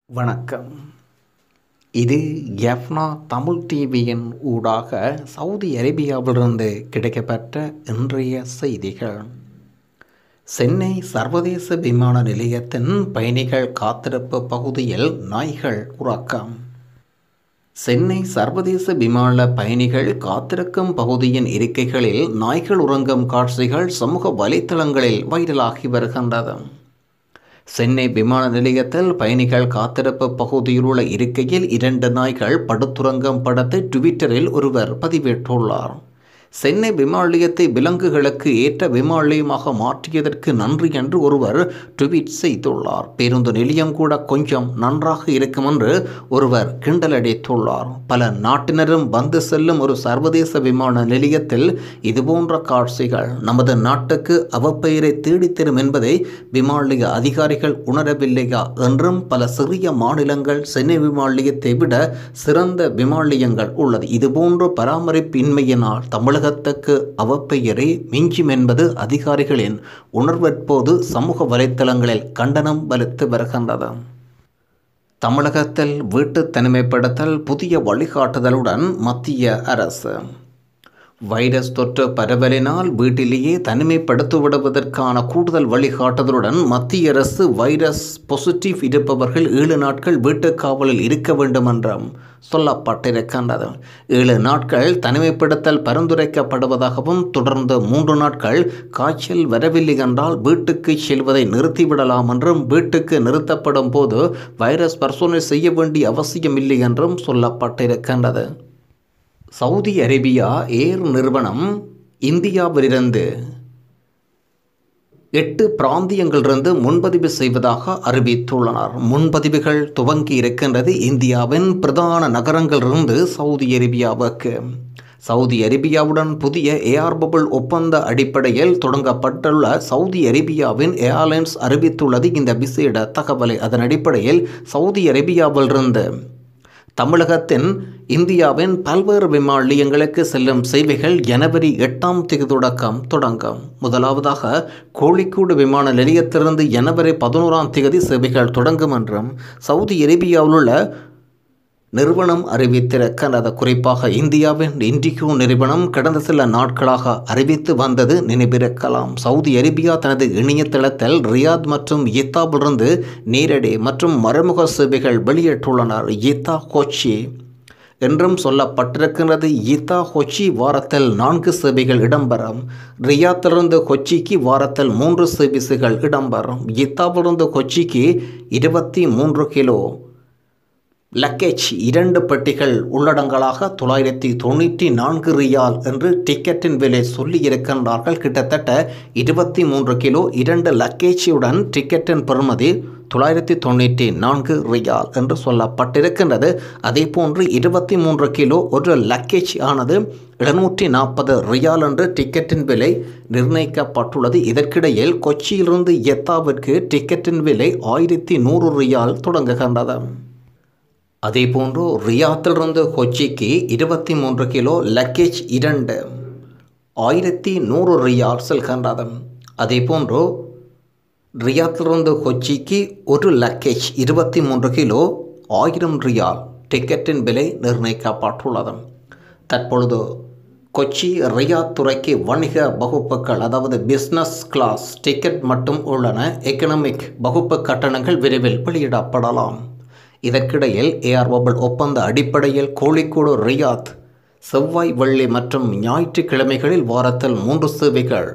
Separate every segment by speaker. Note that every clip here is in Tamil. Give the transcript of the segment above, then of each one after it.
Speaker 1: வணக்கம் இது எஃப்னா தமிழ் டிவியின் ஊடாக சவுதி அரேபியாவிலிருந்து கிடைக்கப்பெற்ற இன்றைய செய்திகள் சென்னை சர்வதேச விமான நிலையத்தின் பயணிகள் காத்திருப்பு பகுதியில் நாய்கள் உறக்கம் சென்னை சர்வதேச விமான பயணிகள் காத்திருக்கும் பகுதியின் இருக்கைகளில் நாய்கள் உறங்கும் காட்சிகள் சமூக வலைத்தளங்களில் வைரலாகி வருகின்றது சென்னை விமான நிலையத்தில் பயணிகள் காத்திருப்பு பகுதியில் உள்ள இருக்கையில் இரண்டு நாய்கள் படுத்துறங்கும் படத்தை ட்விட்டரில் ஒருவர் பதிவிட்டுள்ளார் சென்னை விமான நிலையத்தை விலங்குகளுக்கு ஏற்ற விமான நிலையமாக மாற்றியதற்கு நன்றி என்று ஒருவர் ட்வீட் செய்துள்ளார் பேருந்து நிலையம் கூட கொஞ்சம் நன்றாக இருக்கும் என்று ஒருவர் கிண்டலடித்துள்ளார் பல நாட்டினரும் வந்து செல்லும் ஒரு சர்வதேச விமான நிலையத்தில் இதுபோன்ற காட்சிகள் நமது நாட்டுக்கு அவப்பெயரை தேடித்தரும் என்பதை விமான நிலைய அதிகாரிகள் உணரவில்லையா என்றும் பல சிறிய மாநிலங்கள் சென்னை விமான நிலையத்தை விட சிறந்த விமான நிலையங்கள் உள்ளது இதுபோன்ற பராமரிப்பின்மையினால் தமிழகத்துக்கு அவப்பெயரை மிஞ்சும் என்பது அதிகாரிகளின் உணர்வற்போது சமூக வலைத்தளங்களில் கண்டனம் வலுத்து வருகின்றது தமிழகத்தில் வீட்டு தனிமைப்படுத்தல் புதிய வழிகாட்டுதலுடன் மத்திய அரசு வைரஸ் தொற்று பரவலினால் வீட்டிலேயே தனிமைப்படுத்திவிடுவதற்கான கூடுதல் வழிகாட்டுதலுடன் மத்திய அரசு வைரஸ் பாசிட்டிவ் இருப்பவர்கள் ஏழு நாட்கள் வீட்டுக் காவலில் இருக்க வேண்டும் என்றும் சொல்லப்பட்டிருக்கின்றது ஏழு நாட்கள் தனிமைப்படுத்தல் பரிந்துரைக்கப்படுவதாகவும் தொடர்ந்து மூன்று நாட்கள் காய்ச்சல் வரவில்லை என்றால் வீட்டுக்கு செல்வதை நிறுத்திவிடலாம் என்றும் வீட்டுக்கு நிறுத்தப்படும் போது வைரஸ் பரிசோதனை செய்ய வேண்டிய அவசியமில்லை என்றும் சொல்லப்பட்டிருக்கின்றது சவுதி அரேபியா ஏர் நிறுவனம் இந்தியாவிலிருந்து எட்டு பிராந்தியங்களிலிருந்து முன்பதிவு செய்வதாக அறிவித்துள்ளனர் முன்பதிவுகள் துவங்கி இருக்கின்றது இந்தியாவின் பிரதான நகரங்களிலிருந்து சவுதி அரேபியாவுக்கு சவுதி அரேபியாவுடன் புதிய ஏஆர் பபுள் ஒப்பந்த அடிப்படையில் தொடங்கப்பட்டுள்ள சவுதி அரேபியாவின் ஏர்லைன்ஸ் அறிவித்துள்ளது இந்த விசேட தகவலை அதன் அடிப்படையில் சவுதி அரேபியாவிலிருந்து தமிழகத்தின் இந்தியாவின் பல்வேறு விமான நிலையங்களுக்கு செல்லும் சேவைகள் ஜனவரி எட்டாம் தேதி தொடக்கம் தொடங்கும் முதலாவதாக கோழிக்கூடு விமான நிலையத்திலிருந்து ஜனவரி பதினோராம் தேதி சேவைகள் தொடங்கும் என்றும் சவுதி அரேபியாவில் உள்ள நிறுவனம் அறிவித்திருக்கிறது குறிப்பாக இந்தியாவின் இண்டிகோ நிறுவனம் கடந்த சில நாட்களாக அறிவித்து வந்தது நினைவிருக்கலாம் சவுதி அரேபியா தனது இணையதளத்தில் ரியாத் மற்றும் இத்தாவிலிருந்து நேரடி மற்றும் மறைமுக சேவைகள் வெளியிட்டுள்ளனர் இத்தா கொச்சி என்றும் சொல்லப்பட்டிருக்கிறது ஈத்தா கொச்சி வாரத்தில் நான்கு சேவைகள் இடம்பெறும் ரியாத்திலிருந்து கொச்சிக்கு வாரத்தில் மூன்று சர்வீஸுகள் இடம்பெறும் ஈத்தாவிலிருந்து கொச்சிக்கு இருபத்தி மூன்று கிலோ லக்கேஜ் இரண்டு பெட்டிகள் உள்ளடங்களாக தொள்ளாயிரத்தி தொண்ணூற்றி நான்கு ரியால் என்று டிக்கெட்டின் விலை சொல்லியிருக்கின்றார்கள் கிட்டத்தட்ட இருபத்தி மூன்று கிலோ இரண்டு லக்கேஜுடன் டிக்கெட்டின் பெறுமதி தொள்ளாயிரத்தி தொண்ணூற்றி நான்கு ரியால் என்று சொல்லப்பட்டிருக்கின்றது அதே போன்று இருபத்தி மூன்று கிலோ ஒரு லக்கேஜ் ஆனது எழுநூற்றி நாற்பது ரியால் என்று டிக்கெட்டின் விலை நிர்ணயிக்கப்பட்டுள்ளது இதற்கிடையில் கொச்சியிலிருந்து எத்தாவிற்கு டிக்கெட்டின் விலை ஆயிரத்தி நூறு ரியால் தொடங்குகின்றது அதேபோன்று ரியாத்திலிருந்து கொச்சிக்கு இருபத்தி மூன்று கிலோ லக்கேஜ் இரண்டு ஆயிரத்தி நூறு ரியால் செல்கின்றது அதேபோன்று ரியாத்திலிருந்து கொச்சிக்கு ஒரு லக்கேஜ் இருபத்தி மூன்று கிலோ ஆயிரம் ரியால் டிக்கெட்டின் விலை நிர்ணயிக்கப்பட்டுள்ளது தற்பொழுது கொச்சி ரியாத் துறைக்கு வணிக வகுப்புகள் அதாவது பிஸ்னஸ் கிளாஸ் டிக்கெட் மட்டும் உள்ளன எக்கனாமிக் வகுப்பு கட்டணங்கள் விரைவில் வெளியிடப்படலாம் இதற்கிடையில் ஏஆர் பபுள் ஒப்பந்த அடிப்படையில் கோழிக்கோடு ரியாத் செவ்வாய் வெள்ளி மற்றும் ஞாயிற்றுக்கிழமைகளில் வாரத்தில் மூன்று சேவைகள்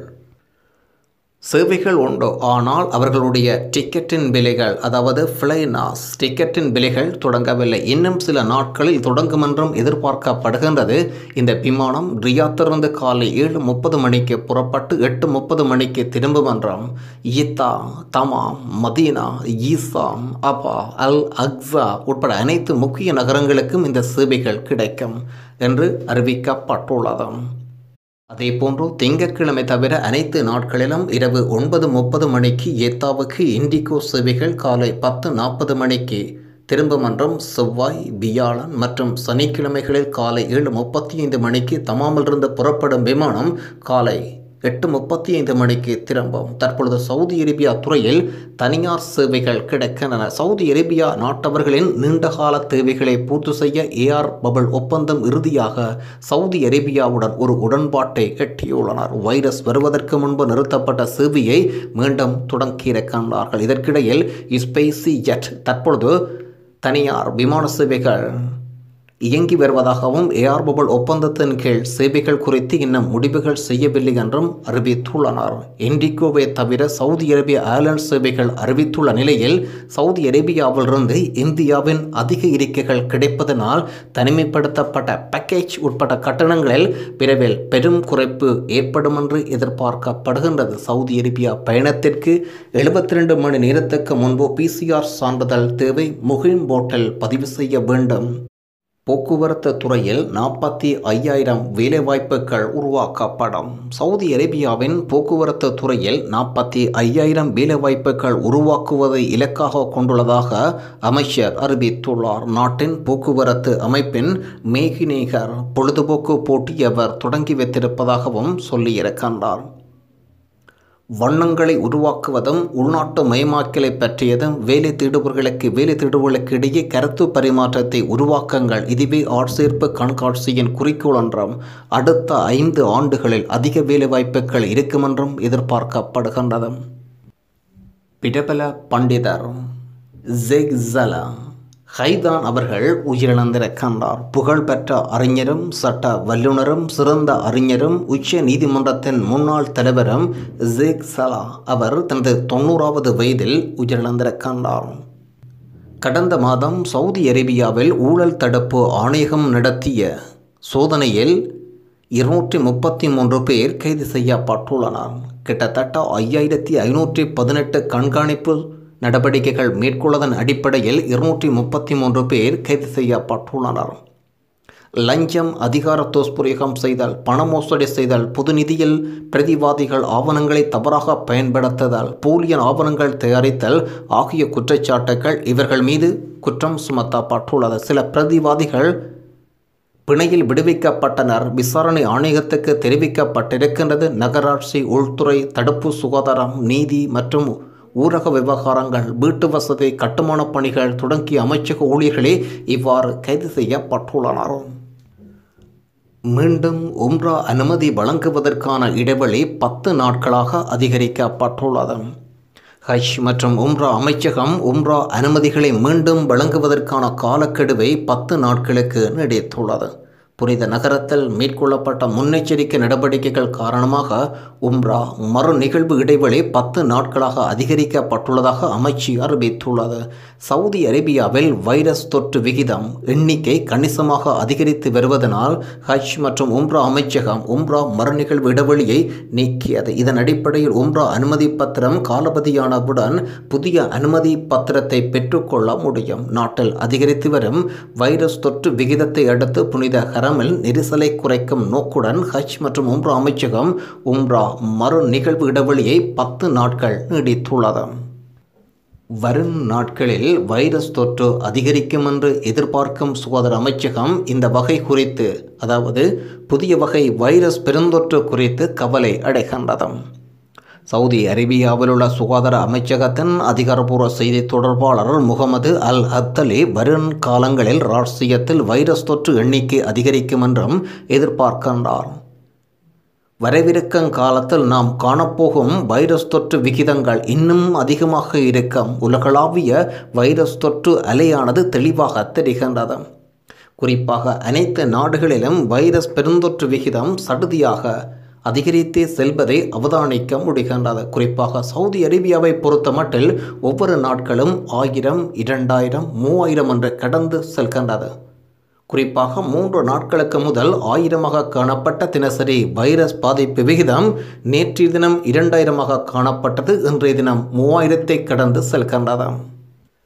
Speaker 1: சேவைகள் உண்டு ஆனால் அவர்களுடைய டிக்கெட்டின் விலைகள் அதாவது ஃப்ளைனாஸ் டிக்கெட்டின் விலைகள் தொடங்கவில்லை இன்னும் சில நாட்களில் தொடங்கும் என்றும் எதிர்பார்க்கப்படுகின்றது இந்த விமானம் ரியாத்திலிருந்து காலை ஏழு முப்பது மணிக்கு புறப்பட்டு எட்டு முப்பது மணிக்கு திரும்பும் என்றும் ஈத்தா தமாம் மதீனா ஈசாம் அபா அல் அக்ஸா உட்பட அனைத்து முக்கிய நகரங்களுக்கும் இந்த சேவைகள் கிடைக்கும் என்று அறிவிக்கப்பட்டுள்ளது அதேபோன்று திங்கட்கிழமை தவிர அனைத்து நாட்களிலும் இரவு ஒன்பது முப்பது மணிக்கு ஏத்தாவுக்கு இண்டிகோ சேவைகள் காலை பத்து நாற்பது மணிக்கு திரும்பும் என்றும் செவ்வாய் வியாழன் மற்றும் சனிக்கிழமைகளில் காலை ஏழு முப்பத்தி ஐந்து மணிக்கு தமாமிலிருந்து புறப்படும் விமானம் காலை எட்டு முப்பத்தி ஐந்து மணிக்கு திரும்பும் தற்பொழுது சவுதி அரேபியா துறையில் தனியார் சேவைகள் கிடைக்கின்றன சவுதி அரேபியா நாட்டவர்களின் நீண்டகால தேவைகளை பூர்த்தி செய்ய ஏஆர் பபுள் ஒப்பந்தம் இறுதியாக சவுதி அரேபியாவுடன் ஒரு உடன்பாட்டை எட்டியுள்ளனர் வைரஸ் வருவதற்கு முன்பு நிறுத்தப்பட்ட சேவையை மீண்டும் தொடங்கியிருக்கின்றார்கள் இதற்கிடையில் ஸ்பைசி ஜெட் தற்பொழுது தனியார் விமான சேவைகள் இயங்கி வருவதாகவும் ஏஆர் பபுள் ஒப்பந்தத்தின் கீழ் சேவைகள் குறித்து இன்னும் முடிவுகள் செய்யவில்லை என்றும் அறிவித்துள்ளனர் இண்டிகோவை தவிர சவுதி அரேபிய ஏர்லைன்ஸ் சேவைகள் அறிவித்துள்ள நிலையில் சவுதி அரேபியாவிலிருந்து இந்தியாவின் அதிக இருக்கைகள் கிடைப்பதனால் தனிமைப்படுத்தப்பட்ட பேக்கேஜ் உட்பட்ட கட்டணங்களில் விரைவில் பெரும் குறைப்பு ஏற்படும் என்று எதிர்பார்க்கப்படுகின்றது சவுதி அரேபியா பயணத்திற்கு எழுபத்தி ரெண்டு மணி நேரத்துக்கு முன்பு பிசிஆர் சான்றிதழ் தேவை முகிம் போர்ட்டில் பதிவு செய்ய வேண்டும் போக்குவரத்து துறையில் நாற்பத்தி ஐயாயிரம் வேலைவாய்ப்புகள் உருவாக்கப்படும் சவுதி அரேபியாவின் போக்குவரத்து துறையில் நாற்பத்தி ஐயாயிரம் வேலைவாய்ப்புகள் உருவாக்குவதை இலக்காக கொண்டுள்ளதாக அமைச்சர் அறிவித்துள்ளார் நாட்டின் போக்குவரத்து அமைப்பின் மேகினேகர் பொழுதுபோக்கு போட்டி அவர் தொடங்கி வைத்திருப்பதாகவும் சொல்லியிருக்கின்றார் வண்ணங்களை உருவாக்குவதும் உள்நாட்டு மயமாக்கலை பற்றியதும் வேலை தேடுபவர்களுக்கு வேலை தேடுபவர்களுக்கு இடையே கருத்து பரிமாற்றத்தை உருவாக்குங்கள் இதுவே ஆட்சேர்ப்பு கண்காட்சியின் குறிக்கோள் என்றும் அடுத்த ஐந்து ஆண்டுகளில் அதிக வேலைவாய்ப்புகள் இருக்கும் என்றும் எதிர்பார்க்கப்படுகின்றது பிரபல பண்டிதர் ஜெக்ஸலா ஹைதான் அவர்கள் உயிரிழந்திருக்கின்றார் புகழ்பெற்ற அறிஞரும் சட்ட வல்லுநரும் சிறந்த அறிஞரும் உச்ச நீதிமன்றத்தின் முன்னாள் தலைவரும் ஜேக் சலா அவர் தனது தொண்ணூறாவது வயதில் உயிரிழந்திருக்கின்றார் கடந்த மாதம் சவுதி அரேபியாவில் ஊழல் தடுப்பு ஆணையகம் நடத்திய சோதனையில் இருநூற்றி முப்பத்தி மூன்று பேர் கைது செய்யப்பட்டுள்ளனர் கிட்டத்தட்ட ஐயாயிரத்தி ஐநூற்றி பதினெட்டு கண்காணிப்பு நடவடிக்கைகள் மேற்கொள்ளதன் அடிப்படையில் இருநூற்றி முப்பத்தி மூன்று பேர் கைது செய்யப்பட்டுள்ளனர் லஞ்சம் அதிகார தோஸ்புரியகம் செய்தல் பண மோசடி செய்தல் பொது நிதியில் பிரதிவாதிகள் ஆவணங்களை தவறாக பயன்படுத்துதல் போலியன் ஆவணங்கள் தயாரித்தல் ஆகிய குற்றச்சாட்டுகள் இவர்கள் மீது குற்றம் சுமத்தப்பட்டுள்ளது சில பிரதிவாதிகள் பிணையில் விடுவிக்கப்பட்டனர் விசாரணை ஆணையத்துக்கு தெரிவிக்கப்பட்டிருக்கின்றது நகராட்சி உள்துறை தடுப்பு சுகாதாரம் நீதி மற்றும் ஊரக விவகாரங்கள் வீட்டு வசதி கட்டுமானப் பணிகள் தொடங்கிய அமைச்சக ஊழியர்களே இவ்வாறு கைது செய்யப்பட்டுள்ளனர் மீண்டும் உம்ரா அனுமதி வழங்குவதற்கான இடைவெளி பத்து நாட்களாக அதிகரிக்கப்பட்டுள்ளது ஹஜ் மற்றும் உம்ரா அமைச்சகம் உம்ரா அனுமதிகளை மீண்டும் வழங்குவதற்கான காலக்கெடுவை பத்து நாட்களுக்கு நீடித்துள்ளது புனித நகரத்தில் மேற்கொள்ளப்பட்ட முன்னெச்சரிக்கை நடவடிக்கைகள் காரணமாக உம்ரா மறு நிகழ்வு இடைவெளி பத்து நாட்களாக அதிகரிக்கப்பட்டுள்ளதாக அமைச்சு அறிவித்துள்ளது சவுதி அரேபியாவில் வைரஸ் தொற்று விகிதம் எண்ணிக்கை கணிசமாக அதிகரித்து வருவதனால் ஹஜ் மற்றும் உம்ரா அமைச்சகம் உம்ரா மறு நிகழ்வு இடைவெளியை நீக்கியது இதன் அடிப்படையில் உம்ரா அனுமதி பத்திரம் காலபதியானவுடன் புதிய அனுமதி பத்திரத்தை பெற்றுக்கொள்ள முடியும் நாட்டில் அதிகரித்து வரும் வைரஸ் தொற்று விகிதத்தை அடுத்து புனித ஹரமில் நெரிசலை குறைக்கும் நோக்குடன் ஹஜ் மற்றும் உம்ரா அமைச்சகம் உம்ரா மறு நிகழ்வு இடைவெளியை பத்து நாட்கள் நீடித்துள்ளது வரும் நாட்களில் வைரஸ் தொற்று அதிகரிக்கும் என்று எதிர்பார்க்கும் சுகாதார அமைச்சகம் இந்த வகை குறித்து அதாவது புதிய வகை வைரஸ் பெருந்தொற்று குறித்து கவலை அடைகின்றது சவுதி அரேபியாவில் உள்ள சுகாதார அமைச்சகத்தின் அதிகாரப்பூர்வ செய்தி தொடர்பாளர் முகமது அல் ஹத்தலி வரும் காலங்களில் ராஷ்டிரியத்தில் வைரஸ் தொற்று எண்ணிக்கை அதிகரிக்கும் என்றும் எதிர்பார்க்கின்றார் வரவிருக்கும் காலத்தில் நாம் காணப்போகும் வைரஸ் தொற்று விகிதங்கள் இன்னும் அதிகமாக இருக்கும் உலகளாவிய வைரஸ் தொற்று அலையானது தெளிவாக தெரிகின்றது குறிப்பாக அனைத்து நாடுகளிலும் வைரஸ் பெருந்தொற்று விகிதம் சடுதியாக அதிகரித்தே செல்வதை அவதானிக்க முடிகின்றது குறிப்பாக சவுதி அரேபியாவை பொறுத்த மட்டில் ஒவ்வொரு நாட்களும் ஆயிரம் இரண்டாயிரம் மூவாயிரம் என்று கடந்து செல்கின்றது குறிப்பாக மூன்று நாட்களுக்கு முதல் ஆயிரமாக காணப்பட்ட தினசரி வைரஸ் பாதிப்பு விகிதம் நேற்றைய தினம் இரண்டாயிரமாக காணப்பட்டது இன்றைய தினம் மூவாயிரத்தை கடந்து செல்கின்றது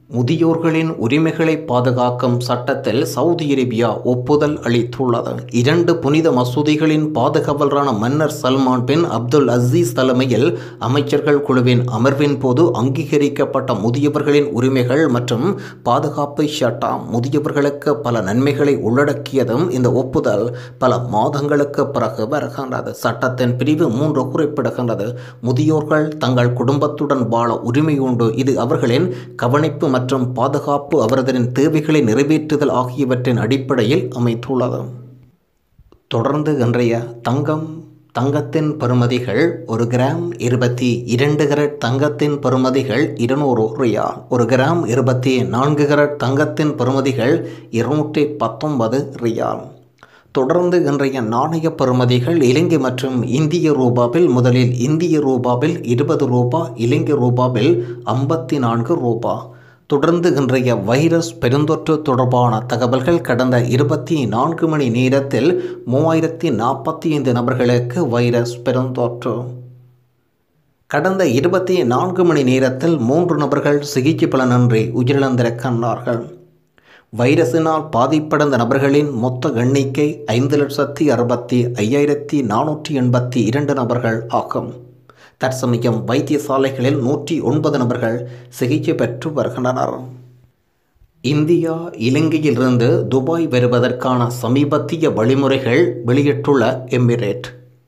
Speaker 1: முதியோர்களின் உரிமைகளை பாதுகாக்கும் சட்டத்தில் சவுதி அரேபியா ஒப்புதல் அளித்துள்ளது இரண்டு புனித மசூதிகளின் பாதுகாவலரான மன்னர் சல்மான் பின் அப்துல் அசீஸ் தலைமையில் அமைச்சர்கள் குழுவின் அமர்வின் போது அங்கீகரிக்கப்பட்ட முதியவர்களின் உரிமைகள் மற்றும் பாதுகாப்பு சட்டம் முதியவர்களுக்கு பல நன்மைகளை உள்ளடக்கியதும் இந்த ஒப்புதல் பல மாதங்களுக்கு பிறகு வருகின்றது சட்டத்தின் பிரிவு மூன்று குறிப்பிடுகின்றது முதியோர்கள் தங்கள் குடும்பத்துடன் வாழ உரிமை உண்டு இது அவர்களின் கவனிப்பு மற்றும் பாதுகாப்பு அவரதரின் தேவைகளை நிறைவேற்றுதல் ஆகியவற்றின் அடிப்படையில் அமைத்துள்ளது தொடர்ந்து இன்றைய தங்கம் தங்கத்தின் பெறுமதிகள் ஒரு கிராம் இருபத்தி இரண்டு கரட் தங்கத்தின் பெறுமதிகள் இருநூறு ரியால் ஒரு கிராம் இருபத்தி நான்கு கரட் தங்கத்தின் பெறுமதிகள் இருநூற்றி பத்தொன்பது ரியால் தொடர்ந்து இன்றைய நாணய பெறுமதிகள் இலங்கை மற்றும் இந்திய ரூபாவில் முதலில் இந்திய ரூபாவில் இருபது ரூபா இலங்கை ரூபாவில் ஐம்பத்தி நான்கு ரூபா தொடர்ந்து இன்றைய வைரஸ் பெருந்தொற்று தொடர்பான தகவல்கள் கடந்த இருபத்தி நான்கு மணி நேரத்தில் மூவாயிரத்தி நாற்பத்தி ஐந்து நபர்களுக்கு வைரஸ் பெருந்தொற்று கடந்த இருபத்தி நான்கு மணி நேரத்தில் மூன்று நபர்கள் சிகிச்சை பலனின்றி உயிரிழந்திருக்கின்றார்கள் வைரஸினால் பாதிப்படைந்த நபர்களின் மொத்த எண்ணிக்கை ஐந்து லட்சத்தி அறுபத்தி ஐயாயிரத்தி நானூற்றி எண்பத்தி இரண்டு நபர்கள் ஆகும் தற்சமயம் வைத்தியசாலைகளில் நூற்றி ஒன்பது நபர்கள் சிகிச்சை பெற்று வருகின்றனர் இந்தியா இலங்கையிலிருந்து துபாய் வருவதற்கான சமீபத்திய வழிமுறைகள் வெளியிட்டுள்ள எமிரேட்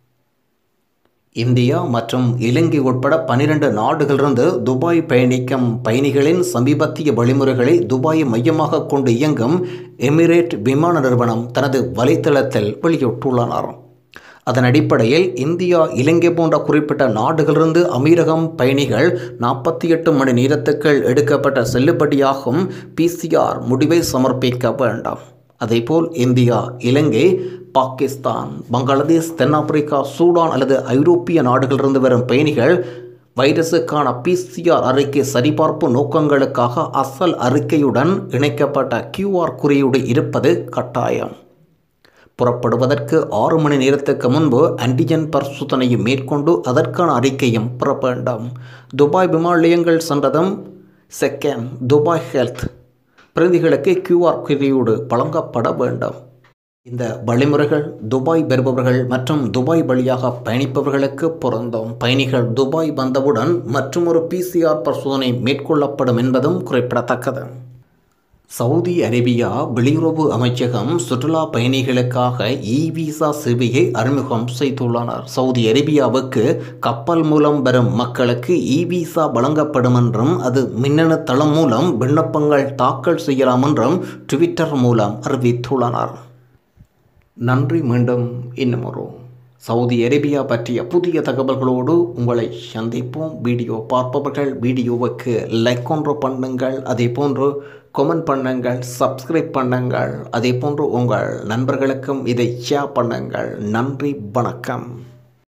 Speaker 1: இந்தியா மற்றும் இலங்கை உட்பட பனிரெண்டு நாடுகளிலிருந்து துபாய் பயணிக்கும் பயணிகளின் சமீபத்திய வழிமுறைகளை துபாயை மையமாக கொண்டு இயங்கும் எமிரேட் விமான நிறுவனம் தனது வலைத்தளத்தில் வெளியிட்டுள்ளனர் அதன் அடிப்படையில் இந்தியா இலங்கை போன்ற குறிப்பிட்ட நாடுகளிலிருந்து அமீரகம் பயணிகள் நாற்பத்தி எட்டு மணி நேரத்துக்குள் எடுக்கப்பட்ட செல்லுபடியாகும் பிசிஆர் முடிவை சமர்ப்பிக்க வேண்டாம் அதேபோல் இந்தியா இலங்கை பாகிஸ்தான் பங்களாதேஷ் தென்னாப்பிரிக்கா சூடான் அல்லது ஐரோப்பிய நாடுகளிலிருந்து வரும் பயணிகள் வைரஸுக்கான பிசிஆர் அறிக்கை சரிபார்ப்பு நோக்கங்களுக்காக அசல் அறிக்கையுடன் இணைக்கப்பட்ட கியூஆர் குறியீடு இருப்பது கட்டாயம் புறப்படுவதற்கு ஆறு மணி நேரத்துக்கு முன்பு ஆன்டிஜன் பரிசோதனையை மேற்கொண்டு அதற்கான அறிக்கையும் பெற வேண்டும் துபாய் விமான நிலையங்கள் சென்றதும் செகண்ட் துபாய் ஹெல்த் பிரதிகளுக்கு கியூஆர் குறியீடு வழங்கப்பட வேண்டும் இந்த வழிமுறைகள் துபாய் வருபவர்கள் மற்றும் துபாய் வழியாக பயணிப்பவர்களுக்கு பொருந்தும் பயணிகள் துபாய் வந்தவுடன் மற்றொரு பிசிஆர் பரிசோதனை மேற்கொள்ளப்படும் என்பதும் குறிப்பிடத்தக்கது சவுதி அரேபியா வெளியுறவு அமைச்சகம் சுற்றுலா பயணிகளுக்காக இ விசா சேவையை அறிமுகம் செய்துள்ளனர் சவுதி அரேபியாவுக்கு கப்பல் மூலம் வரும் மக்களுக்கு இ விசா வழங்கப்படும் என்றும் அது மின்னணு தளம் மூலம் விண்ணப்பங்கள் தாக்கல் செய்யலாம் என்றும் ட்விட்டர் மூலம் அறிவித்துள்ளனர் நன்றி மீண்டும் இன்னும் ஒரு சவுதி அரேபியா பற்றிய புதிய தகவல்களோடு உங்களை சந்திப்போம் வீடியோ பார்ப்பவர்கள் வீடியோவுக்கு லைக் ஒன்று பண்ணுங்கள் அதே போன்று கொமெண்ட் பண்ணுங்கள் சப்ஸ்கிரைப் பண்ணுங்கள் அதே போன்று உங்கள் நண்பர்களுக்கும் இதை ஷேர் பண்ணுங்கள் நன்றி வணக்கம்